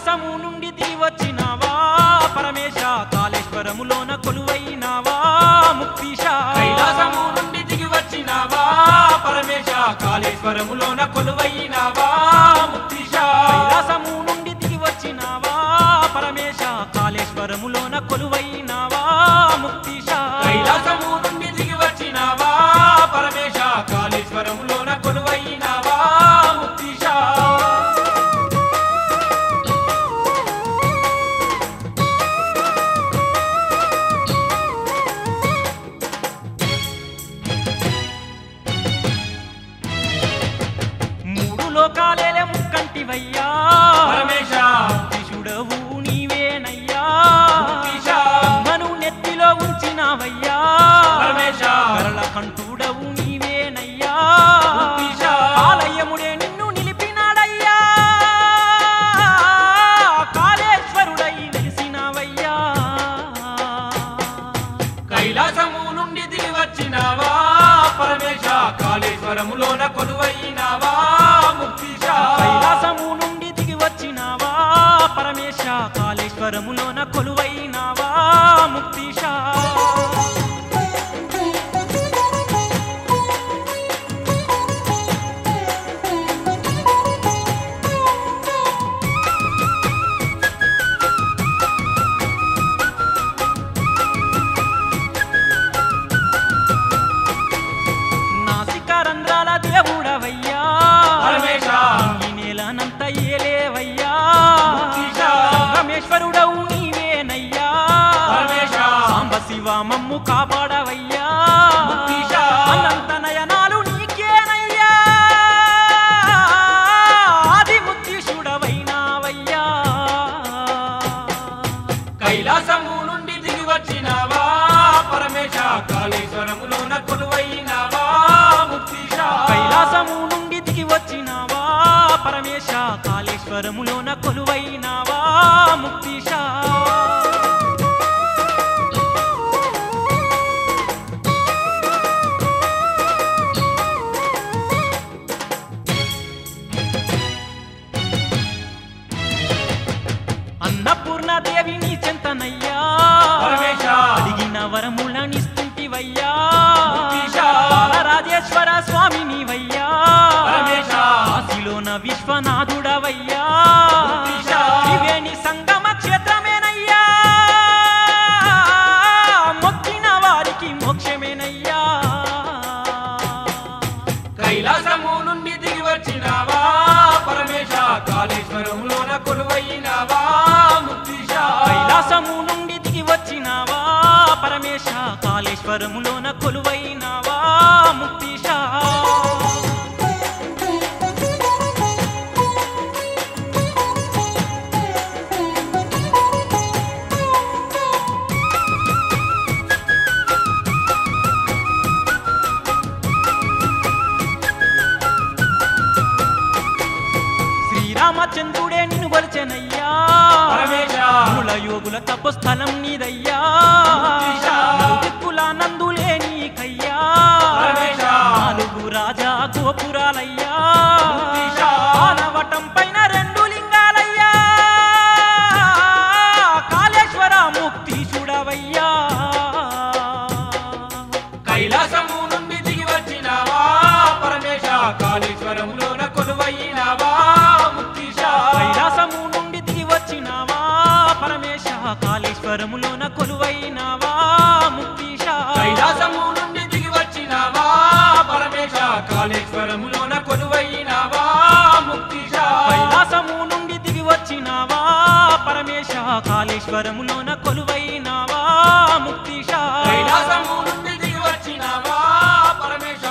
కైలాసము నుండి దిగి వచ్చినావా పరమేశ కాళేశ్వరములోన కొలువైనావా ముక్తిశ కైలాసము నుండి దిగి వచ్చినావా పరమేశ కాళేశ్వరములోన కొలువైనావా ముక్తిశ కైలాసము నుండి దిగి వచ్చినావా పరమేశ కాళేశ్వరములోన కొలువైనావా ముక్తిశ కైలాసము నుండి దిగి వచ్చినావా పరమేశ కాళేశ్వరములోన కొలువైనావా ముక్తిశ మూడు లోకాలేలే ముక్కంటివయ్యా పరమేశ శిశుడవు నీవేనయ్యా ముక్తిశ మను నెత్తిలో ఉంచినావయ్యా పరమేశ కరళ కంఠుడవు నీవేనయ్యా ముక్తిశ ఆలయముడే నిన్ను నిలిపినాడయ్యా కాళేశ్వరుడై వెలిసినావయ్యా కైలాసము నుండి దిగి వచ్చినావా పరమేశ కాళేశ్వరములోన కొలువైనావా ముక్తిశ కైలాసము నుండి దిగి వచ్చినావా పరమేశ కాళేశ్వరములోన కొలువైనావా ముక్తిశ నాసిక రంధ్రాల దేవుడవయ్యా పరమేశ ఈ నేలనంత ఏలేవయ్యా ముక్తిశ రమేశ్వరుడవు నీవేనయ్యా పరమేశ సాంబ శివ మమ్ము కాపాడవయ్యా ముక్తిశ అనంత నయనాలు నీకేనయ్యా ఆది ముక్తిషుడవైనావయ్యా కైలాసము నుండి దిగి వచ్చినావా పరమేశ కాళేశ్వరములోన కొలువైనావా ముక్తిశ కైలాసము నుండి దిగి వచ్చినావా పరమేశ కాళేశ్వరములోన కొలువైనావా ముక్తిశ అన్నపూర్ణదేవి నీ చెంతనయ్యా పరమేశ అడిగిన వరములనిస్తుంటివయ్యా ముక్తిశ రాజేశ్వర స్వామి నీవయ్యా పరమేశ కాశీలోన విశ్వనాథుడవయ్యా ముక్తిశ త్రివేణి సంగమ క్షేత్రమేనయ్యా మొక్కిన వారికి మోక్షమేనయ్యా కైలాసము నుండి దిగి వచ్చినావా పరమేశ కాళేశ్వరములోన కొలువైనావా ముక్తిశ కైలాసము నుండి దిగి వచ్చినావా పరమేశ కాళేశ్వరములోన కొలువైనావా ముక్తిశ శ్రీరామచంద్రుడే నిన్ను కొలిచెనయ్యా పరమేశ మూల యోగుల తపస్థలం నీదయ్యా ముక్తిశ. దిక్కుల నందులే నీకయ్యా పరమేశ. నాలుగు రాజా గోపురాలయ్యా ముక్తిశ. ఆనవటం పైన రెండు లింగాలయ్యా కాళేశ్వర ముక్తి చూడవయ్యా కైలాసము నుండి దిగి వచ్చినావా పరమేశ కాళేశ్వరములోన కొలువైనావా ముక్తిశ కైలాసము నుండి దిగి వచ్చినావా పరమేశ కాళేశ్వరములోన కొలువైనావా ముక్తిశ కైలాసము నుండి దిగి వచ్చినావా పరమేశ కాళేశ్వరములోన కొలువైనావా ముక్తిశ కైలాసము నుండి దిగి వచ్చినావా పరమేశ కాళేశ్వరములోన కొలువైనావా ముక్తిశ కైలాసము నుండి దిగి వచ్చినావా పరమేశ